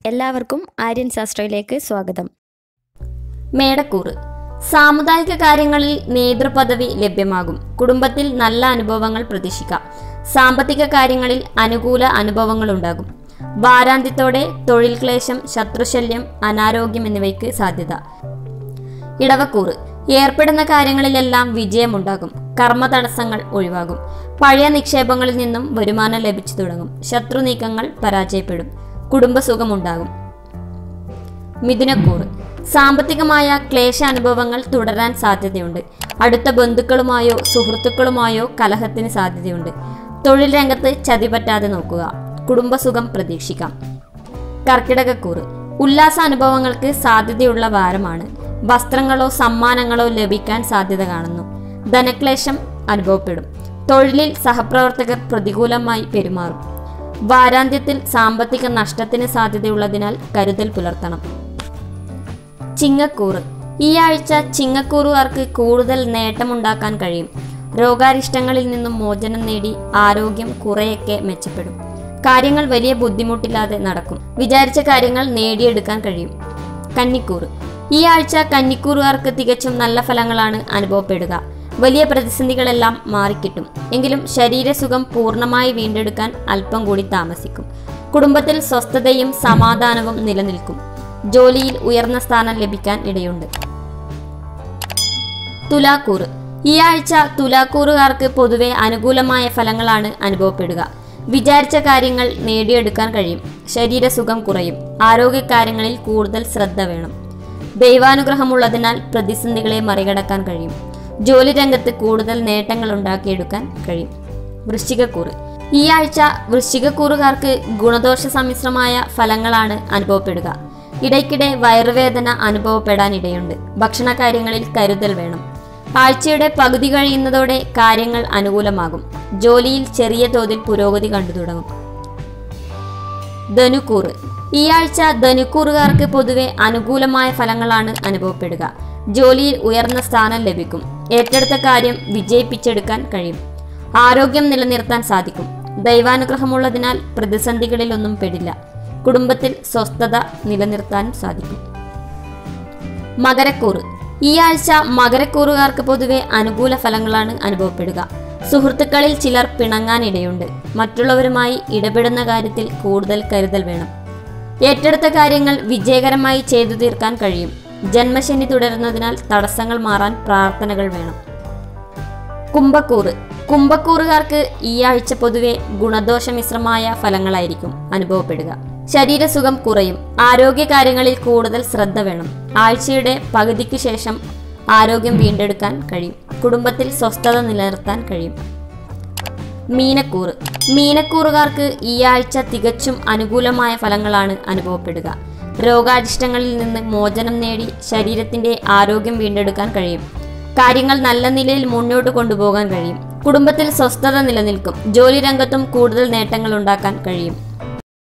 എല്ലാവർക്കും ആര്യൻ ശാസ്ത്രയിലേക്ക് സ്വാഗതം മേടക്കൂറ് സാമുദായിക കാര്യങ്ങളിൽ നേതൃപദവി ലഭ്യമാകും കുടുംബത്തിൽ നല്ല അനുഭവങ്ങൾ പ്രതീക്ഷിക്കാം സാമ്പത്തിക കാര്യങ്ങളിൽ അനുകൂല അനുഭവങ്ങൾ ഉണ്ടാകും വാരാന്ത്യത്തോടെ തൊഴിൽ ക്ലേശം ശത്രുശല്യം അനാരോഗ്യം എന്നിവയ്ക്ക് സാധ്യത ഇടവക്കൂറ് ഏർപ്പെടുന്ന കാര്യങ്ങളിലെല്ലാം വിജയമുണ്ടാകും കർമ്മ തടസ്സങ്ങൾ ഒഴിവാകും പഴയ നിക്ഷേപങ്ങളിൽ നിന്നും വരുമാനം ലഭിച്ചു തുടങ്ങും ശത്രു നീക്കങ്ങൾ പരാജയപ്പെടും കുടുംബസുഖമുണ്ടാകും മിഥുനക്കൂറ് സാമ്പത്തികമായ ക്ലേശാനുഭവങ്ങൾ തുടരാൻ സാധ്യതയുണ്ട് അടുത്ത ബന്ധുക്കളുമായോ സുഹൃത്തുക്കളുമായോ കലഹത്തിന് സാധ്യതയുണ്ട് തൊഴിൽ രംഗത്ത് ചതി പറ്റാതെ നോക്കുക കുടുംബസുഖം പ്രതീക്ഷിക്കാം കർക്കിടകക്കൂറ് ഉല്ലാസ അനുഭവങ്ങൾക്ക് സാധ്യതയുള്ള വാരമാണ് വസ്ത്രങ്ങളോ സമ്മാനങ്ങളോ ലഭിക്കാൻ സാധ്യത കാണുന്നു ധനക്ലേശം അനുഭവപ്പെടും തൊഴിലിൽ സഹപ്രവർത്തകർ പ്രതികൂലമായി പെരുമാറും വാരാന്ത്യത്തിൽ സാമ്പത്തിക നഷ്ടത്തിന് സാധ്യതയുള്ളതിനാൽ കരുതൽ പുലർത്തണം ചിങ്ങക്കൂറ് ഈ ആഴ്ച ചിങ്ങക്കൂറുകാർക്ക് കൂടുതൽ നേട്ടമുണ്ടാക്കാൻ കഴിയും രോഗാരിഷ്ടങ്ങളിൽ നിന്നും മോചനം നേടി ആരോഗ്യം കുറെയൊക്കെ മെച്ചപ്പെടും കാര്യങ്ങൾ വലിയ ബുദ്ധിമുട്ടില്ലാതെ നടക്കും വിചാരിച്ച കാര്യങ്ങൾ നേടിയെടുക്കാൻ കഴിയും കന്നിക്കൂറ് ഈ ആഴ്ച കന്നിക്കൂറുകാർക്ക് തികച്ചും നല്ല ഫലങ്ങളാണ് അനുഭവപ്പെടുക വലിയ പ്രതിസന്ധികളെല്ലാം മാറിക്കിട്ടും എങ്കിലും ശരീരസുഖം പൂർണ്ണമായി വീണ്ടെടുക്കാൻ അല്പം കൂടി താമസിക്കും കുടുംബത്തിൽ സ്വസ്ഥതയും സമാധാനവും നിലനിൽക്കും ജോലിയിൽ ഉയർന്ന സ്ഥാനം ലഭിക്കാൻ ഇടയുണ്ട് തുലാക്കൂറ് ഈ ആഴ്ച തുലാക്കൂറുകാർക്ക് പൊതുവെ അനുകൂലമായ ഫലങ്ങളാണ് അനുഭവപ്പെടുക വിചാരിച്ച കാര്യങ്ങൾ നേടിയെടുക്കാൻ കഴിയും ശരീരസുഖം കുറയും ആരോഗ്യകാര്യങ്ങളിൽ കൂടുതൽ ശ്രദ്ധ വേണം ദൈവാനുഗ്രഹമുള്ളതിനാൽ പ്രതിസന്ധികളെ മറികടക്കാൻ കഴിയും ജോലി രംഗത്ത് കൂടുതൽ നേട്ടങ്ങൾ ഉണ്ടാക്കിയെടുക്കാൻ കഴിയും വൃശ്ചികക്കൂറ് ഈ ആഴ്ച വൃശ്ചികക്കൂറുകാർക്ക് ഗുണദോഷ സമ്മിശ്രമായ ഫലങ്ങളാണ് അനുഭവപ്പെടുക ഇടയ്ക്കിടെ വയറുവേദന അനുഭവപ്പെടാൻ ഇടയുണ്ട് ഭക്ഷണകാര്യങ്ങളിൽ കരുതൽ വേണം ആഴ്ചയുടെ പകുതി കഴിയുന്നതോടെ കാര്യങ്ങൾ അനുകൂലമാകും ജോലിയിൽ ചെറിയ തോതിൽ പുരോഗതി കണ്ടു തുടങ്ങും ധനുക്കൂറ് ഈ ആഴ്ച ധനുക്കൂറുകാർക്ക് പൊതുവെ അനുകൂലമായ ഫലങ്ങളാണ് അനുഭവപ്പെടുക ജോലിയിൽ ഉയർന്ന സ്ഥാനം ലഭിക്കും ഏറ്റെടുത്ത കാര്യം വിജയിപ്പിച്ചെടുക്കാൻ കഴിയും ആരോഗ്യം നിലനിർത്താൻ സാധിക്കും ദൈവാനുഗ്രഹമുള്ളതിനാൽ പ്രതിസന്ധികളിലൊന്നും പെടില്ല കുടുംബത്തിൽ സ്വസ്ഥത നിലനിർത്താനും സാധിക്കും മകരക്കൂറ് ഈ ആഴ്ച മകരക്കൂറുകാർക്ക് പൊതുവെ അനുകൂല ഫലങ്ങളാണ് അനുഭവപ്പെടുക സുഹൃത്തുക്കളിൽ ചിലർ പിണങ്ങാനിടയുണ്ട് മറ്റുള്ളവരുമായി ഇടപെടുന്ന കാര്യത്തിൽ കൂടുതൽ കരുതൽ വേണം ഏറ്റെടുത്ത കാര്യങ്ങൾ വിജയകരമായി ചെയ്തു തീർക്കാൻ കഴിയും ജന്മശനി തുടരുന്നതിനാൽ തടസ്സങ്ങൾ മാറാൻ പ്രാർത്ഥനകൾ വേണം കുംഭക്കൂറ് കുംഭക്കൂറുകാർക്ക് ഈ ആഴ്ച പൊതുവെ ഗുണദോഷ മിശ്രമായ ഫലങ്ങളായിരിക്കും അനുഭവപ്പെടുക ശരീരസുഖം കുറയും ആരോഗ്യകാര്യങ്ങളിൽ കൂടുതൽ ശ്രദ്ധ വേണം ആഴ്ചയുടെ പകുതിക്ക് ശേഷം ആരോഗ്യം വീണ്ടെടുക്കാൻ കഴിയും കുടുംബത്തിൽ സ്വസ്ഥത നിലനിർത്താൻ കഴിയും മീനക്കൂറ് മീനക്കൂറുകാർക്ക് ഈ ആഴ്ച തികച്ചും അനുകൂലമായ ഫലങ്ങളാണ് അനുഭവപ്പെടുക രോഗാരിഷ്ടങ്ങളിൽ നിന്ന് മോചനം നേടി ശരീരത്തിന്റെ ആരോഗ്യം വീണ്ടെടുക്കാൻ കഴിയും കാര്യങ്ങൾ നല്ല നിലയിൽ മുന്നോട്ട് കൊണ്ടുപോകാൻ കഴിയും കുടുംബത്തിൽ സ്വസ്ഥത നിലനിൽക്കും ജോലി രംഗത്തും കൂടുതൽ നേട്ടങ്ങൾ ഉണ്ടാക്കാൻ കഴിയും